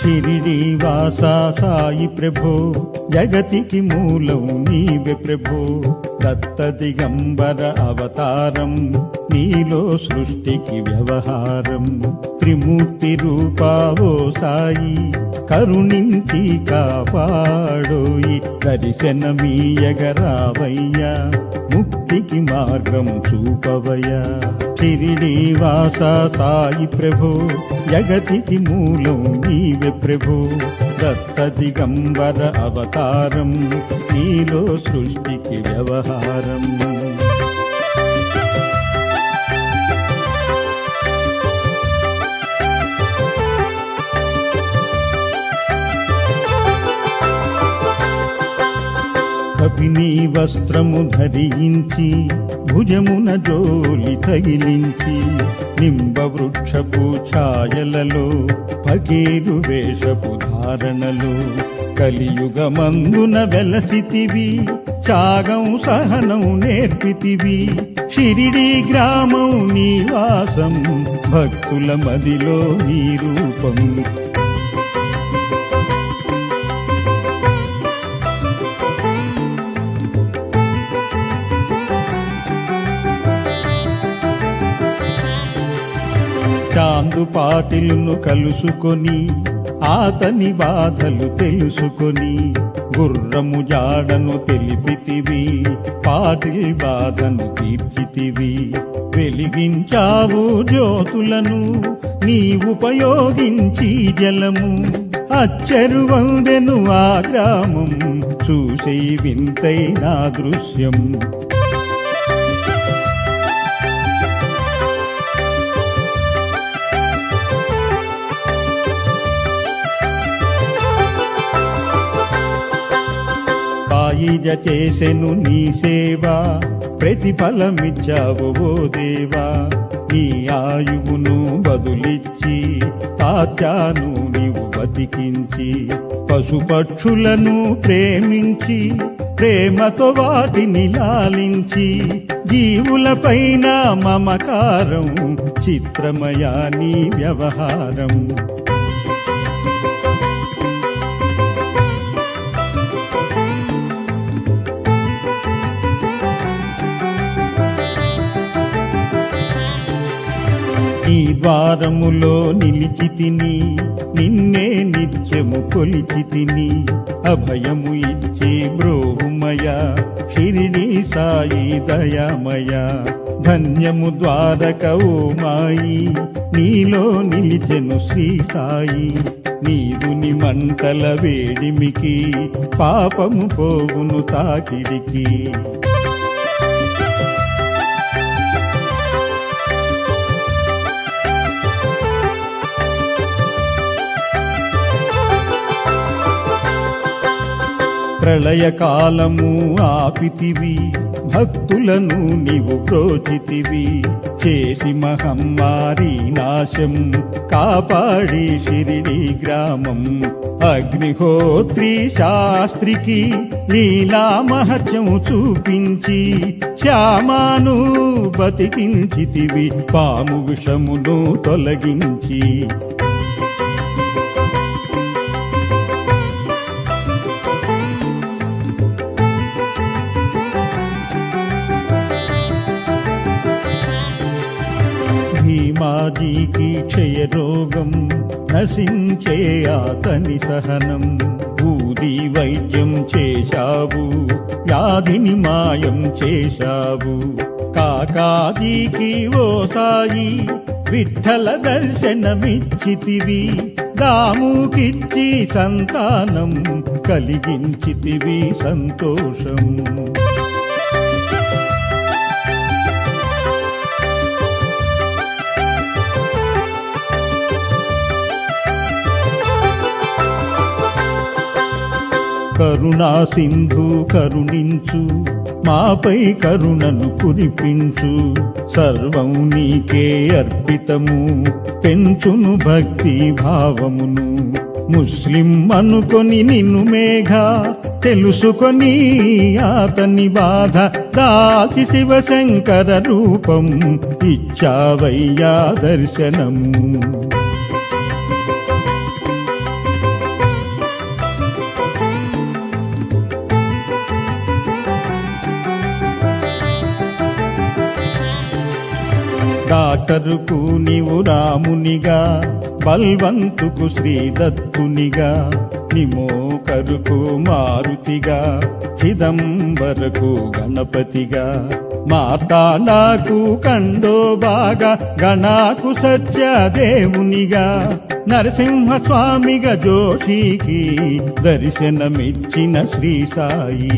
షిరిడి వాసా సాయి ప్రభో జగతికి మూలం నీవే ప్రభో దత్త దిగంబర అవతారం నీలో సృష్టికి వ్యవహారం త్రిమూర్తి రూపావో సాయి కరుణించి కాపాడోయి దర్శనమీయగరావయ్యా ముక్తికి మార్గం చూపవయ్యా షిరిడి వాస సాయి ప్రభో జగతికి మూలం నీవే ప్రభో దత్త దిగంబర అవతారం నీలో సృష్టికి వ్యవహారం కపిని వస్త్రము ధరించి భుజమున జోలి తగిలించి నింబ వృక్షపు ఛాయలలో పగేరు వేషపు ధారణలో కలియుగమందున వెలసితివి త్యాగం సహనం నేర్పితివి షిరిడి గ్రామం నీవాసం భక్తుల మదిలో నీ రూపం చాందు పాటిలును కలుసుకొని ఆతని బాధలు తెలుసుకొని గుర్రము జాడను తెలిపితివి పాటిల్ బాధను తీర్చితివి వెలిగించావు జ్యోతులను నీ ఉపయోగించి జలము అచ్చరు వందెను ఆ గ్రామం చూసే వింతైన దృశ్యం కాయిజ చేసెను నీ సేవ ప్రతిఫలమిచ్చావు ఓ దేవా నీ ఆయువును బదులిచ్చి తాత్యాను నీవు బతికించి పశుపక్షులను ప్రేమించి ప్రేమతో వాటిని లాలించి జీవులపైన మమకారం చిత్రమయా నీ వ్యవహారం నీ ద్వారములో నిలిచి తిని నిన్నే నిత్యము కొలిచి తిని అభయము ఇచ్చి బ్రోహుమయ షిరిడి సాయి దయామయ ధన్యము ద్వారక ఓ మాయి నీలో నిలిచెను శ్రీ సాయి నీదుని మంటల వేడిమికి పాపము పోగును తాకిడికి ప్రళయకాలము ఆపితివి భక్తులను నీవు ప్రోచితివి చేసి మహమ్మారి నాశం కాపాడి షిరిడి గ్రామం అగ్నిహోత్రి శాస్త్రికి లీలా మహత్యం చూపించి శ్యామాను బతికించితివి పాము విషమును తొలగించి భీమాజీకి క్షయరోగం నశించే అతని సహనం బూది వైద్యం చేశావు వ్యాధిని మాయం చేశావు కాకాజీకి ఓ సాయి విఠల దర్శనమిచ్చితివి దాముకిచ్చి సంతానం కలిగించితివి సంతోషం కరుణా సింధు కరుణించు మాపై కరుణను కురిపించు సర్వం నీకే అర్పితము పెంచును భక్తి భావమును ముస్లిం అనుకొని నిన్ను మేఘ తెలుసుకొని అతని బాధ దాచి శివశంకర రూపం ఇచ్చావయ్యా దర్శనము డాక్టరుకు నీవు రామునిగా బల్వంతుకు శ్రీదత్తునిగా నిమోకరుకు మారుతిగా చిదంబరకు గణపతిగా మార్తాండాకు కండో బాగా గణాకు సత్యదేవునిగా నరసింహస్వామిగా జోషికి దర్శనమిచ్చిన శ్రీ సాయి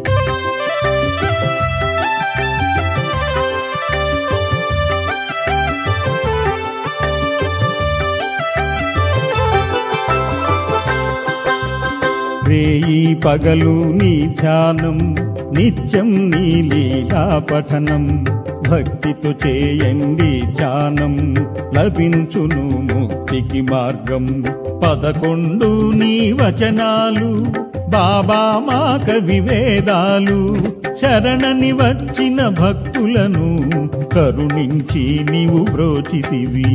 రేయి పగలు నీ ధ్యానం నిత్యం నీ లీలా పఠనం భక్తితో చేయండి ధ్యానం లభించును ముక్తికి మార్గం పదకొండు నీ వచనాలు బాబా మా కవి వేదాలు శరణని వచ్చిన భక్తులను కరుణించి నీవు బ్రోచితివి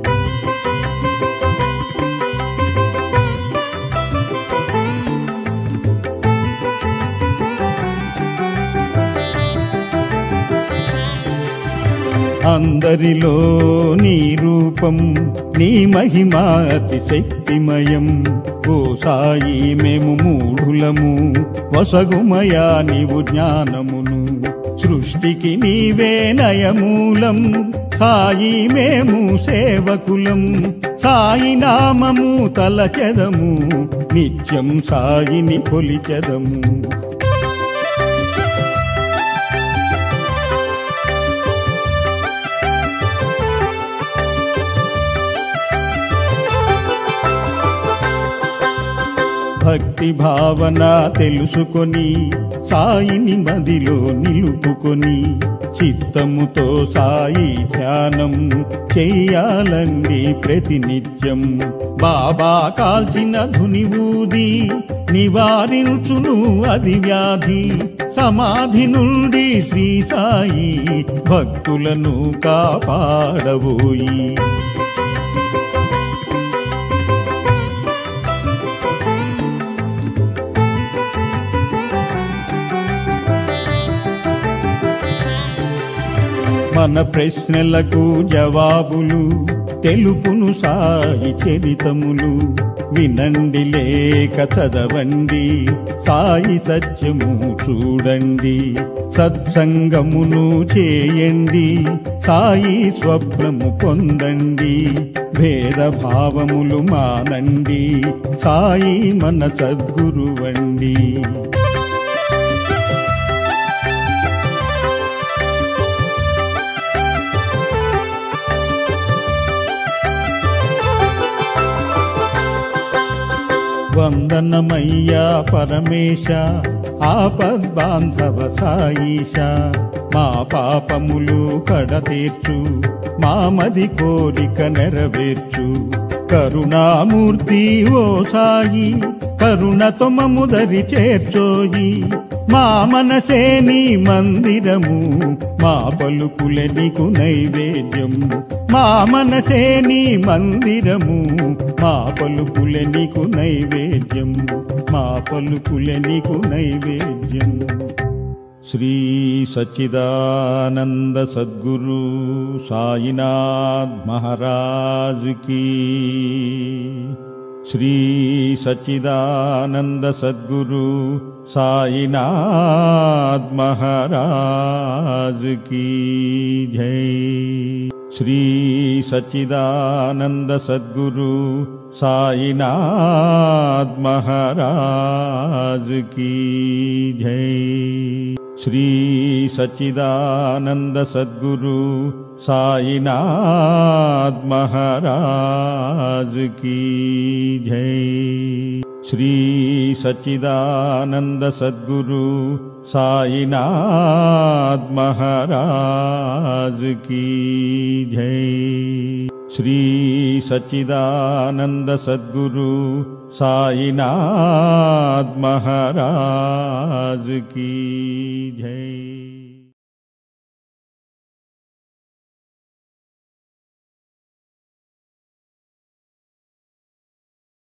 అందరిలో నీ రూపం నీ మహిమ అతి శక్తిమయం ఓ సాయి మేము మూఢులము వసగుమయా నీవు జ్ఞానమును సృష్టికి నీవే నయమూలం సాయి మేము సేవకులం సాయి నామము తలచెదము నిత్యం సాయిని కొలిచెదము భక్తి భావన తెలుసుకొని సాయిని మదిలో నిలుపుకొని చిత్తముతో సాయి ధ్యానం చెయ్యాలండి ప్రతినిత్యం బాబా కాల్చిన ధుని ఊది నివారించును అది వ్యాధి సమాధి నుండి శ్రీ సాయి భక్తులను కాపాడబోయి మన ప్రశ్నలకు జవాబులు తెలుపును సాయి చరితములు వినండి లేక చదవండి సాయి సత్యము చూడండి సత్సంగమును చేయండి సాయి స్వప్నము పొందండి భేదభావములు మానండి సాయి మన సద్గురువండి వందనమయ్యా పరమేశ ఆపద్బాంధవ సాయిష మా పాపములు కడతీర్చు మామది కోరిక నెరవేర్చు కరుణామూర్తి ఓ సాయి కరుణతో మముదరి చేర్చోయి మా మనసే నీ మందిరము మా పలుకులే నీకు నైవేద్యం మా మనసే నీ మందిరము మా పలుకులే నీకు నైవేద్యం మా పలుకులే నీకు నైవేద్యం శ్రీ సచ్చిదానంద సద్గురు సాయినాథ్ మహారాజ్ की శ్రీ సచ్చిదానంద సద్గురు సాయినాథ్ మహారాజ్ की జై శ్రీ సచ్చిదానంద సద్గురు సాయినాథ్ మహారాజ్ की జై శ్రీ సచ్చిదానంద సద్గురు సాయినాథ్ మహారాజ్ की జై శ్రీ సచ్చిదానంద సద్గురు సాయినాథ్ మహారాజ్ की జై శ్రీ సచ్చిదానంద సద్గురు సాయినాథ్ మహారాజ్ की జై